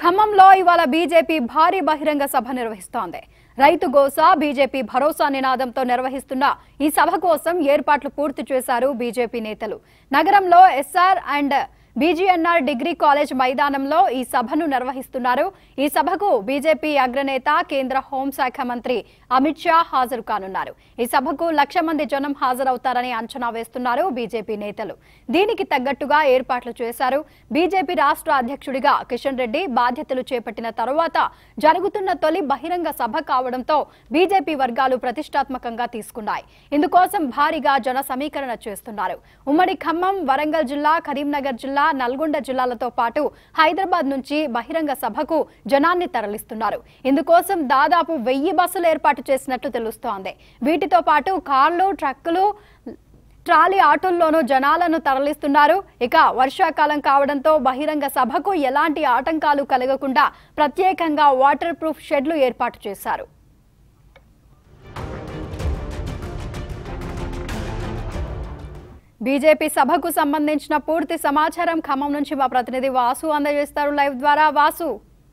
ఖమ్మంలో ఇవాళ బీజేపీ భారీ బహిరంగ సభ నిర్వహిస్తోంది రైతు గోసా బీజేపీ భరోసా నినాదంతో నిర్వహిస్తున్న ఈ సభ కోసం ఏర్పాట్లు పూర్తి చేశారు బీజేపీ నేతలు నగరంలో S R and B G N R degree college మైదానంలో ఈ సభను నిర్వహిస్తున్నారు ఈ సభకు బీజేపీ అగ్రనేత కేంద్ర హోంశాఖ మంత్రి అమిత్ షా హాజరు కానున్నారు ఈ సభకు లక్ష మంది జనం హాజరవుతారని అంచనా వేస్తున్నారు బీజేపీ నేతలు దీనికి తగ్గట్టుగా ఏర్పాట్లు చేశారు బీజేపీ రాష్ట్ర అధ్యక్షుడిగా కిషన్ రెడ్డి బాధ్యతలు చేపట్టిన తరువాత జరుగుతున్న తొలి బహిరంగ సభ కావడంతో బీజేపీ వర్గాలు ప్రతిష్టాత్మకంగా తీసుకున్నాయి ఇందుకోసం భారీగా జన సమీకరణ చేస్తున్నారు ఉమ్మడి ఖమ్మం వరంగల్ జిల్లా కరీంనగర్ జిల్లా నల్గొండ జిల్లాలతో పాటు హైదరాబాద్ నుంచి బహిరంగ సభకు జనాన్ని తరలిస్తున్నారు ఇందుకోసం దాదాపు వెయ్యి బస్సులు ఏర్పాటు చేసినట్లు తెలుస్తోంది వీటితో పాటు కార్లు ట్రక్కులు ట్రాలీ ఆటోల్లోనూ జనాలను తరలిస్తున్నారు ఇక వర్షాకాలం కావడంతో బహిరంగ సభకు ఎలాంటి ఆటంకాలు కలగకుండా ప్రత్యేకంగా వాటర్ ప్రూఫ్ షెడ్లు ఏర్పాటు చేశారు బీజేపీ సభకు సంబంధించిన పూర్తి సమాచారం ఖమ్మం నుంచి మా ప్రతినిధి వాసు అందజేస్తారు లైవ్ ద్వారా వాసు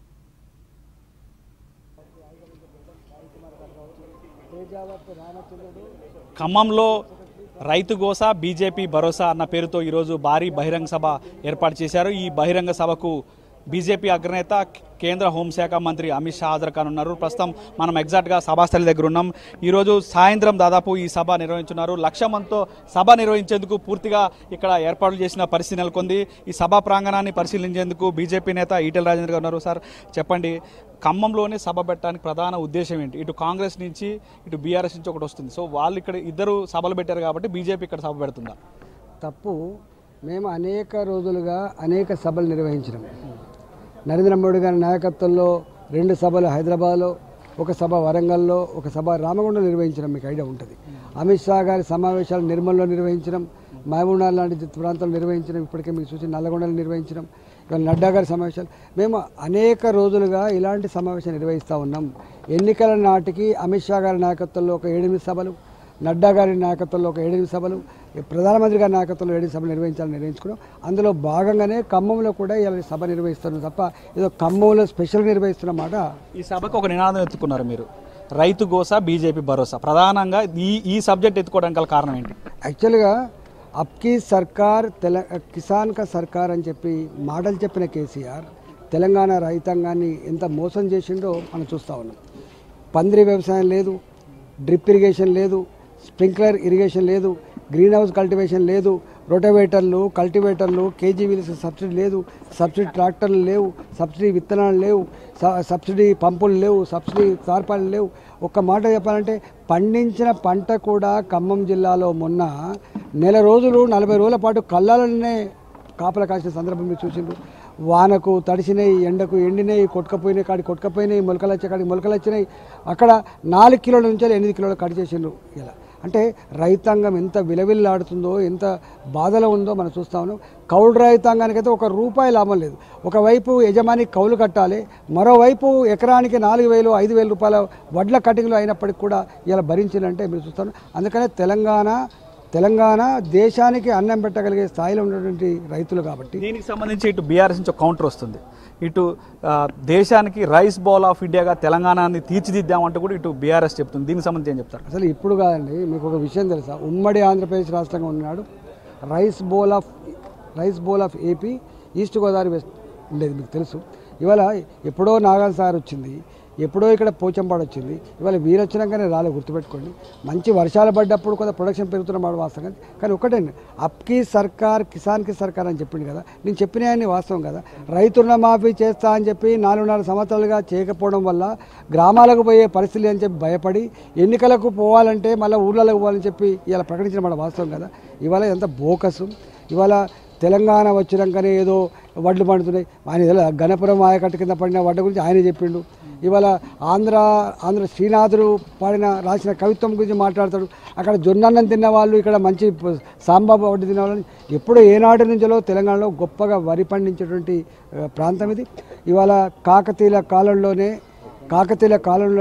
ఖమ్మంలో రైతు గోస బీజేపీ భరోసా అన్న పేరుతో ఈరోజు భారీ బహిరంగ సభ ఏర్పాటు చేశారు ఈ బహిరంగ సభకు బీజేపీ అగ్రనేత కేంద్ర హోంశాఖ మంత్రి అమిత్ షా హాజరు కానున్నారు ప్రస్తుతం మనం ఎగ్జాక్ట్గా సభాస్థలి దగ్గర ఉన్నాం ఈరోజు సాయంత్రం దాదాపు ఈ సభ నిర్వహించున్నారు లక్ష మందితో సభ నిర్వహించేందుకు పూర్తిగా ఇక్కడ ఏర్పాట్లు చేసిన పరిస్థితి నెలకొంది ఈ సభా ప్రాంగణాన్ని పరిశీలించేందుకు బీజేపీ నేత ఈటెల రాజేంద్ర గారు ఉన్నారు సార్ చెప్పండి ఖమ్మంలోనే సభ పెట్టడానికి ప్రధాన ఉద్దేశం ఏంటి ఇటు కాంగ్రెస్ నుంచి ఇటు బీఆర్ఎస్ నుంచి ఒకటి వస్తుంది సో వాళ్ళు ఇక్కడ ఇద్దరు సభలు పెట్టారు కాబట్టి బీజేపీ ఇక్కడ సభ పెడుతుందా తప్పు మేము అనేక రోజులుగా అనేక సభలు నిర్వహించినాం నరేంద్ర మోడీ గారి నాయకత్వంలో రెండు సభలు హైదరాబాద్లో ఒక సభ వరంగల్లో ఒక సభ రామగుండం నిర్వహించడం మీకు ఐడియా ఉంటుంది అమిత్ షా గారి సమావేశాలు నిర్మల్లో నిర్వహించడం మహబూబ్నగర్ లాంటి ప్రాంతాలు నిర్వహించడం ఇప్పటికే మీకు చూసి నల్లగొండలు నిర్వహించడం ఇవాళ నడ్డా గారి సమావేశాలు మేము అనేక రోజులుగా ఇలాంటి సమావేశాలు నిర్వహిస్తూ ఉన్నాం ఎన్నికల నాటికి అమిత్ షా గారి నాయకత్వంలో ఒక ఏడెనిమిది సభలు నడ్డా గారి నాయకత్వంలో ఒక ఏడెనిమిది సభలు ప్రధానమంత్రి గారి నాయకత్వంలో ఏడెనిమిది సభలు నిర్వహించాలని నిర్వహించుకున్నాం అందులో భాగంగానే ఖమ్మంలో కూడా ఇలా సభ నిర్వహిస్తున్నాం తప్ప ఏదో ఖమ్మంలో స్పెషల్ నిర్వహిస్తున్న మాట ఈ సభకు ఒక నినాదం ఎత్తుకున్నారు మీరు రైతు గోస బీజేపీ భరోసా ప్రధానంగా ఈ ఈ సబ్జెక్ట్ ఎత్తుకోవడానికి గల కారణం ఏంటి యాక్చువల్గా అప్కి సర్కార్ తెల కిసాన్ కా సర్కార్ అని చెప్పి మాటలు చెప్పిన కేసీఆర్ తెలంగాణ రైతాంగాన్ని ఎంత మోసం చేసిండో మనం చూస్తూ ఉన్నాం పందిరి వ్యవసాయం లేదు డ్రిప్ ఇరిగేషన్ లేదు స్ప్రింక్లర్ ఇరిగేషన్ లేదు గ్రీన్ హౌస్ కల్టివేషన్ లేదు రొటవేటర్లు కల్టివేటర్లు కేజీ వీల్స్ సబ్సిడీ లేదు సబ్సిడీ ట్రాక్టర్లు లేవు సబ్సిడీ విత్తనాలు లేవు స- సబ్సిడీ పంపులు లేవు సబ్సిడీ తార్పాలు లేవు ఒక్క మాట చెప్పాలంటే పండించిన పంట కూడా ఖమ్మం జిల్లాలో మొన్న నెల రోజులు నలభై రోజుల పాటు కళ్ళాలనే కాపలా కాసిన సందర్భం మీరు చూసిండ్రు వానకు తడిసినాయి ఎండకు ఎండినాయి కొట్టుకపోయినాయి కాడి కొట్టుకపోయినాయి మొలకలు వచ్చే కాడికి మొలకలు వచ్చినాయి అక్కడ నాలుగు కిలోల నుంచి ఎనిమిది కిలోలు కట్ చేసిండ్రు ఇలా అంటే రైతాంగం ఎంత విలవిల్లాడుతుందో ఎంత బాధలో ఉందో మనం చూస్తా ఉన్నాం కౌలు రైతాంగానికైతే ఒక రూపాయి లాభం లేదు ఒకవైపు యజమాని కౌలు కట్టాలి మరోవైపు ఎకరానికి నాలుగు వేలు ఐదు వేల రూపాయల వడ్ల కటింగ్లు అయినప్పటికీ కూడా ఇలా భరించిందంటే మీరు చూస్తాను అందుకనే తెలంగాణ తెలంగాణ దేశానికి అన్నం పెట్టగలిగే స్థాయిలో ఉన్నటువంటి రైతులు కాబట్టి దీనికి సంబంధించి ఇటు బీఆర్ఎస్ నుంచి ఒక కౌంటర్ వస్తుంది ఇటు ఆ, దేశానికి రైస్ బౌల్ ఆఫ్ ఇండియాగా తెలంగాణని తీర్చిదిద్దామంటూ కూడా ఇటు బీఆర్ఎస్ చెప్తుంది దీనికి సంబంధించి ఏం చెప్తారు అసలు ఇప్పుడు కాదండి మీకు ఒక విషయం తెలుసా ఉమ్మడి ఆంధ్రప్రదేశ్ రాష్ట్రంగా ఉన్నాడు rice bowl of rice bowl of AP east Godavari west ఉండేది మీకు తెలుసు ఇవాళ ఎప్పుడో నాగాల్ సార్ వచ్చింది ఎప్పుడో ఇక్కడ పోచంపాడు వచ్చింది ఇవాళ వీరు వచ్చినాకనే రాలే గుర్తుపెట్టుకోండి మంచి వర్షాలు పడ్డప్పుడు కొంత ప్రొడక్షన్ పెరుగుతున్న మాట వాస్తవం కానీ కానీ ఒకటే అప్కి సర్కార్ కిసాన్కి సర్కార్ అని చెప్పింది కదా నేను చెప్పిన అన్ని వాస్తవం కదా రైతు రుణమాఫీ చేస్తా అని చెప్పి నాలుగున్నర సంవత్సరాలుగా చేయకపోవడం వల్ల గ్రామాలకు పోయే పరిస్థితి అని చెప్పి భయపడి ఎన్నికలకు పోవాలంటే మళ్ళీ ఊళ్ళలోకి పోవాలని చెప్పి ఇలా ప్రకటించిన మాట వాస్తవం కదా ఇవాళ ఎంత బోకసు ఇవాళ తెలంగాణ వచ్చినాకనే ఏదో వడ్లు పండుతున్నాయి ఆయన ఏదో గణపురం ఆయకట్టు కింద పడిన వడ్ల గురించి ఆయనే చెప్పిండు ఇవాళ ఆంధ్ర ఆంధ్ర శ్రీనాథుడు పాడిన రాసిన కవిత్వం గురించి మాట్లాడతాడు అక్కడ జొన్నన్నం తిన్న వాళ్ళు ఇక్కడ మంచి ప- సాంబాబు వడ్డీ తిన్న వాళ్ళని ఎప్పుడో ఏనాటి నుంచో తెలంగాణలో గొప్పగా వరి పండించేటువంటి ఆ, ప్రాంతం ఇది ఇవాళ కాకతీయుల కాలంలోనే కాకతీయుల కాలంలోనే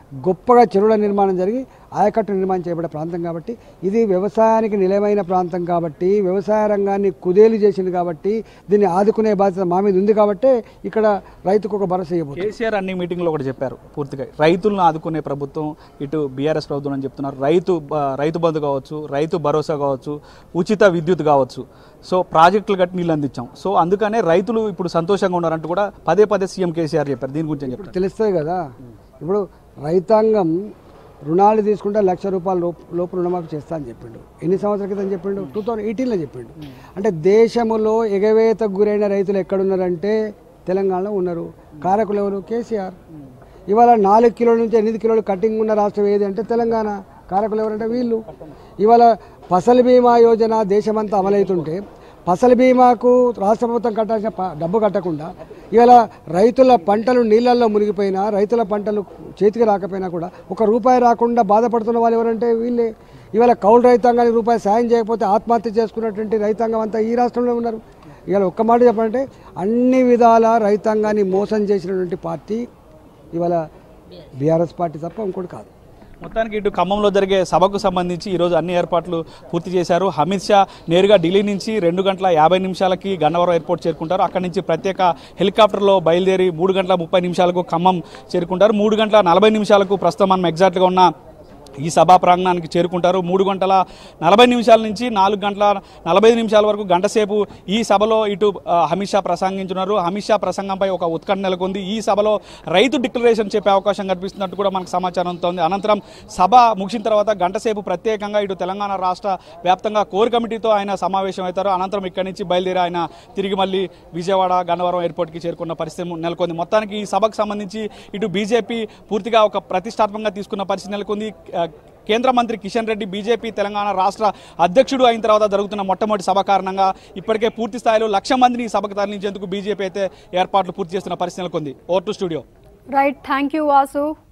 గొప్పగా చెరువుల నిర్మాణం జరిగి ఆయకట్టు నిర్మాణం చేయబడే ప్రాంతం కాబట్టి ఇది వ్యవసాయానికి నిలయమైన ప్రాంతం కాబట్టి వ్యవసాయ రంగాన్ని కుదేలు చేసింది కాబట్టి దీన్ని ఆదుకునే బాధ్యత మా మీద ఉంది కాబట్టి ఇక్కడ రైతుకు ఒక భరోసా ఇవ్వబోతుంది కేసీఆర్ అన్ని మీటింగ్లో ఒకటి చెప్పారు పూర్తిగా రైతులను ఆదుకునే ప్రభుత్వం ఇటు బీఆర్ఎస్ ప్రభుత్వం అని చెప్తున్నారు రైతు బ- రైతు బంధు కావచ్చు రైతు భరోసా కావచ్చు ఉచిత విద్యుత్ కావచ్చు సో ప్రాజెక్టులు కట్టి నీళ్ళు అందించాం సో అందుకనే రైతులు ఇప్పుడు సంతోషంగా ఉన్నారంటూ కూడా పదే పదే సీఎం కేసీఆర్ చెప్పారు దీని గురించి ఏం చెప్తారు తెలుస్తుంది కదా ఇప్పుడు రైతాంగం రుణాలు తీసుకుంటే లక్ష రూపాయల లోపు లోపు రుణమాఫీ చేస్తా అని చెప్పిండు ఎన్ని సంవత్సరాల క్రితం చెప్పిండు టూ థౌజండ్ ఎయిటీన్లో చెప్పిండు అంటే దేశంలో ఎగవేతకు గురైన రైతులు ఎక్కడున్నారంటే తెలంగాణలో ఉన్నారు కారకులు ఎవరు కేసీఆర్ ఇవాళ నాలుగు కిలోల నుంచి ఎనిమిది కిలోలు కటింగ్ ఉన్న రాష్ట్రం ఏది అంటే తెలంగాణ కారకులు ఎవరంటే వీళ్ళు ఇవాళ ఫసల్ బీమా యోజన దేశమంతా అమలవుతుంటే ఫసల్ బీమాకు రాష్ట్ర ప్రభుత్వం కట్టాల్సిన ప- డబ్బు కట్టకుండా ఇవాళ రైతుల పంటలు నీళ్ళల్లో మునిగిపోయినా రైతుల పంటలు చేతికి రాకపోయినా కూడా ఒక రూపాయి రాకుండా బాధపడుతున్న వాళ్ళు ఎవరంటే వీళ్ళే ఇవాళ కౌలు రైతాంగానికి రూపాయి సాయం చేయకపోతే ఆత్మహత్య చేసుకున్నటువంటి రైతాంగం అంతా ఈ రాష్ట్రంలో ఉన్నారు ఇవాళ ఒక్క మాట చెప్పాలంటే అన్ని విధాల రైతాంగాన్ని మోసం చేసినటువంటి పార్టీ ఇవాళ బీఆర్ఎస్ పార్టీ తప్ప ఇంకోటి కాదు మొత్తానికి ఇటు ఖమ్మంలో జరిగే సభకు సంబంధించి ఈరోజు అన్ని ఏర్పాట్లు పూర్తి చేశారు అమిత్ షా నేరుగా ఢిల్లీ నుంచి రెండు గంటల యాభై నిమిషాలకి గన్నవరం ఎయిర్పోర్ట్ చేరుకుంటారు అక్కడి నుంచి ప్రత్యేక హెలికాప్టర్లో బయలుదేరి మూడు గంటల ముప్పై నిమిషాలకు ఖమ్మం చేరుకుంటారు మూడు గంటల నలభై నిమిషాలకు ప్రస్తుతం మనం ఎగ్జాక్ట్గా ఉన్న ఈ సభా ప్రాంగణానికి చేరుకుంటారు మూడు గంటల నలభై నిమిషాల నుంచి నాలుగు గంటల నలభై ఐదు నిమిషాల వరకు గంట సేపు ఈ సభలో ఇటు ఆ, అమిత్ షా ప్రసంగించున్నారు అమిత్ షా ప్రసంగంపై ఒక ఉత్కంఠ నెలకొంది ఈ సభలో రైతు డిక్లరేషన్ చెప్పే అవకాశం కనిపిస్తున్నట్టు కూడా మనకు సమాచారం ఉంది అనంతరం సభ ముగిసిన తర్వాత గంట సేపు ప్రత్యేకంగా ఇటు తెలంగాణ రాష్ట్ర వ్యాప్తంగా కోర్ కమిటీతో ఆయన సమావేశం అవుతారు అనంతరం ఇక్కడి నుంచి బయలుదేరి ఆయన తిరిగి మళ్ళీ విజయవాడ గన్నవరం ఎయిర్పోర్ట్కి చేరుకున్న పరిస్థితి నెలకొంది మొత్తానికి ఈ సభకు సంబంధించి ఇటు బీజేపీ పూర్తిగా ఒక ప్రతిష్టాత్మకంగా తీసుకున్న పరిస్థితి నెలకొంది ఆ, కేంద్ర మంత్రి కిషన్ రెడ్డి బీజేపీ తెలంగాణ రాష్ట్ర అధ్యక్షుడు అయిన తర్వాత జరుగుతున్న మొట్టమొదటి సభ కారణంగా ఇప్పటికే పూర్తి స్థాయిలో లక్ష మందిని ఈ సభకు తరలించేందుకు బీజేపీ అయితే ఏర్పాట్లు పూర్తి చేస్తున్న పరిస్థితి నెలకొంది over to studio right thank you Vasu